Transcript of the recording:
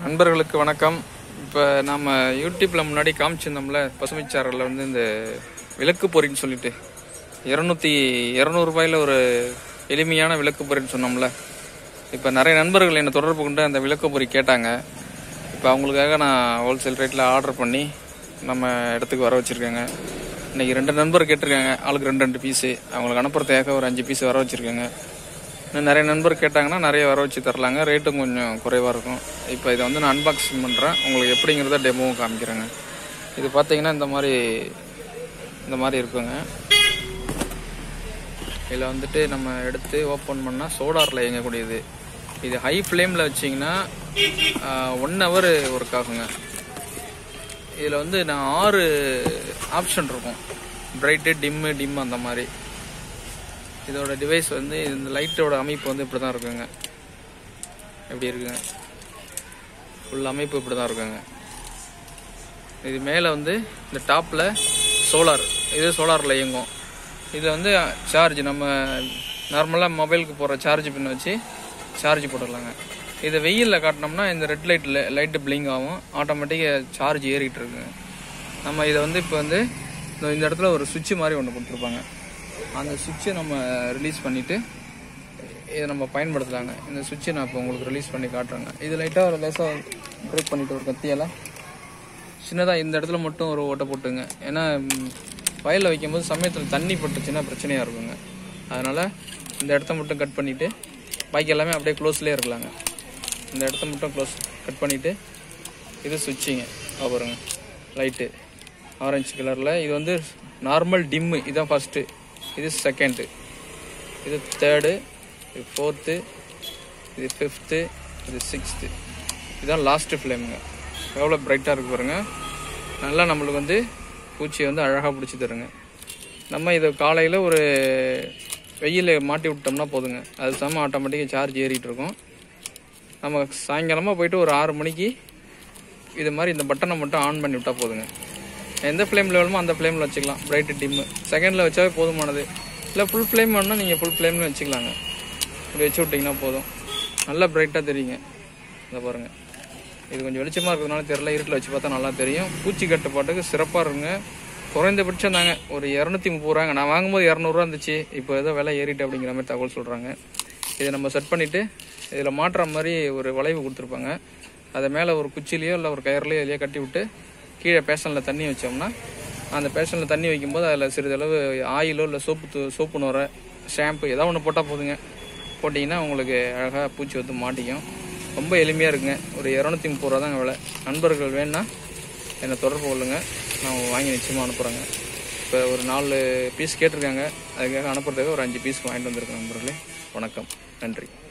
நண்பர்களுக்கு வணக்கம் இப்போ நம்ம யூடியூப்பில் முன்னாடி காமிச்சிருந்தோம்ல பசுமைச்சாரலில் வந்து இந்த விளக்கு பொறின்னு சொல்லிட்டு இரநூத்தி இரநூறுபாயில் ஒரு எளிமையான விளக்கு பொறின்னு சொன்னோம்ல இப்போ நிறைய நண்பர்கள் என்னை தொடர்பு கொண்டு அந்த விளக்கு பொறி கேட்டாங்க இப்போ அவங்களுக்காக நான் ஹோல்சேல் ரேட்டில் ஆர்டர் பண்ணி நம்ம இடத்துக்கு வர வச்சுருக்கேங்க இன்னைக்கு ரெண்டு நண்பர் கேட்டிருக்காங்க ஆளுக்கு ரெண்டு ரெண்டு பீஸு அவங்களுக்கு அனுப்புறதுக்காக ஒரு அஞ்சு பீஸ் வர வச்சுருக்கேங்க இன்னும் நிறைய நண்பர் கேட்டாங்கன்னா நிறைய வர வச்சு தரலாங்க ரேட்டும் கொஞ்சம் குறைவாக இருக்கும் இப்போ இதை வந்து நான் அன்பாக்சிங் பண்ணுறேன் உங்களுக்கு எப்படிங்கிறத டெமோவும் காமிக்கிறேங்க இது பார்த்தீங்கன்னா இந்த மாதிரி இந்த மாதிரி இருக்குங்க இதில் வந்துட்டு நம்ம எடுத்து ஓப்பன் பண்ணால் சோலாரில் இயங்கக்கூடியது இது ஹை ஃப்ளேமில் வச்சிங்கன்னா ஒன் ஹவர் ஒர்க் ஆகுங்க இதில் வந்து நான் ஆறு ஆப்ஷன் இருக்கும் பிரைட்டு டிம்மு டிம் அந்த மாதிரி இதோட டிவைஸ் வந்து இந்த லைட்டோட அமைப்பு வந்து இப்படி தான் இருக்குங்க எப்படி இருக்குங்க ஃபுல் அமைப்பு இப்படி தான் இருக்குங்க இது மேலே வந்து இந்த டாப்பில் சோலார் இது சோலாரில் இயங்கும் இதில் வந்து சார்ஜ் நம்ம நார்மலாக மொபைலுக்கு போடுற சார்ஜ் பின் வச்சு சார்ஜ் போட்டுடலாங்க இதை வெயிலில் காட்டினோம்னா இந்த ரெட் லைட்டில் லைட்டு பிளிங்க் ஆகும் ஆட்டோமேட்டிக்காக சார்ஜ் ஏறிட்டு இருக்குங்க நம்ம இதை வந்து இப்போ வந்து இந்த இந்த இடத்துல ஒரு சுவிட்ச் மாதிரி ஒன்று கொடுத்துருப்பாங்க அந்த சுவிட்சை நம்ம ரிலீஸ் பண்ணிவிட்டு இதை நம்ம பயன்படுத்தலாங்க இந்த சுவிட்சை நான் இப்போ உங்களுக்கு ரிலீஸ் பண்ணி காட்டுறேங்க இது லைட்டாக ஒரு லேசாக பிரேக் பண்ணிட்டு ஒரு கத்தியால் சின்னதாக இந்த இடத்துல மட்டும் ஒரு ஓட்டை போட்டுங்க ஏன்னா ம், வயலில் வைக்கும்போது சமயத்தில் தண்ணி பட்டுச்சுன்னா பிரச்சனையாக இருக்குங்க அதனால் இந்த இடத்த மட்டும் கட் பண்ணிவிட்டு பாக்கி எல்லாமே அப்படியே க்ளோஸ்லேயே இருக்கலாங்க இந்த இடத்த மட்டும் க்ளோஸ் கட் பண்ணிவிட்டு இது சுவிட்சிங்க பாருங்க லைட்டு ஆரஞ்சு கலரில் இது வந்து நார்மல் டிம்மு இதுதான் ஃபஸ்ட்டு இது செகண்டு இது தேர்டு இது ஃபோர்த்து இது ஃபிஃப்த்து இது சிக்ஸ்த்து இதுதான் லாஸ்ட்டு ஃப்ளேமுங்க எவ்வளோ பிரைட்டாக இருக்கு பாருங்க நல்லா நம்மளுக்கு வந்து பூச்சியை வந்து அழகாக பிடிச்சி தருங்க நம்ம இதை காலையில் ஒரு வெயில மாட்டி விட்டோம்னா போதுங்க அது சம ஆட்டோமேட்டிக்காக சார்ஜ் ஏறிட்டு இருக்கும் நம்ம சாயங்காலமாக போயிட்டு ஒரு ஆறு மணிக்கு இது மாதிரி இந்த பட்டனை மட்டும் ஆன் பண்ணி விட்டால் போதுங்க எந்த ஃப்ளேமில் வேணுமோ அந்த ஃப்ளேமில் வச்சுக்கலாம் பிரைட்டு டிம்மு செகண்டில் வச்சாவே போதுமானது இல்லை ஃபுல் ஃப்ளேம் வேணும்னா நீங்கள் ஃபுல் ஃப்ளேம்னு வச்சுக்கலாங்க இப்படி வச்சு விட்டிங்கன்னா போதும் நல்லா பிரைட்டாக தெரியுங்க இதை பாருங்கள் இது கொஞ்சம் வெளிச்சமாக இருக்கிறதுனால தெரியல இருட்டில் வச்சு பார்த்தா நல்லா தெரியும் பூச்சி கட்டுப்பாட்டுக்கு சிறப்பாக இருக்குங்க குறைந்தபட்சம் தாங்க ஒரு இரநூத்தி முப்பது ரூபாங்க நான் வாங்கும்போது இரநூறுவா இருந்துச்சு இப்போ ஏதோ விலை ஏறிட்டு அப்படிங்கிற மாதிரி தகவல் சொல்கிறாங்க இதை நம்ம செட் பண்ணிவிட்டு இதில் மாட்டுற மாதிரி ஒரு வளைவு கொடுத்துருப்பாங்க அதை மேலே ஒரு குச்சிலையோ இல்லை ஒரு கயர்லையோ இல்லையோ கட்டி விட்டு கீழே பேஷனில் தண்ணி வச்சோம்னா அந்த பேஷனில் தண்ணி வைக்கும்போது அதில் சிறிதளவு ஆயிலோ இல்லை சோப்பு தூ- சோப்பு நுரை ஷாம்பு ஏதோ ஒன்று போட்டால் போதுங்க போட்டிங்கன்னா உங்களுக்கு அழகாக பூச்சி வந்து மாட்டிக்கும் ரொம்ப எளிமையாக இருக்குங்க ஒரு இரநூத்தி முப்பது ரூபா தாங்க விலை நண்பர்கள் வேணும்னா என்னை தொடர்பு கொள்ளுங்க நான் வாங்கி நிச்சயமாக அனுப்புகிறேங்க இப்போ ஒரு நாலு பீஸ் கேட்டிருக்காங்க அதுக்காக அனுப்புறதுக்கு ஒரு அஞ்சு பீஸ் வாங்கிட்டு வந்திருக்கேன் நண்பர்களே வணக்கம் நன்றி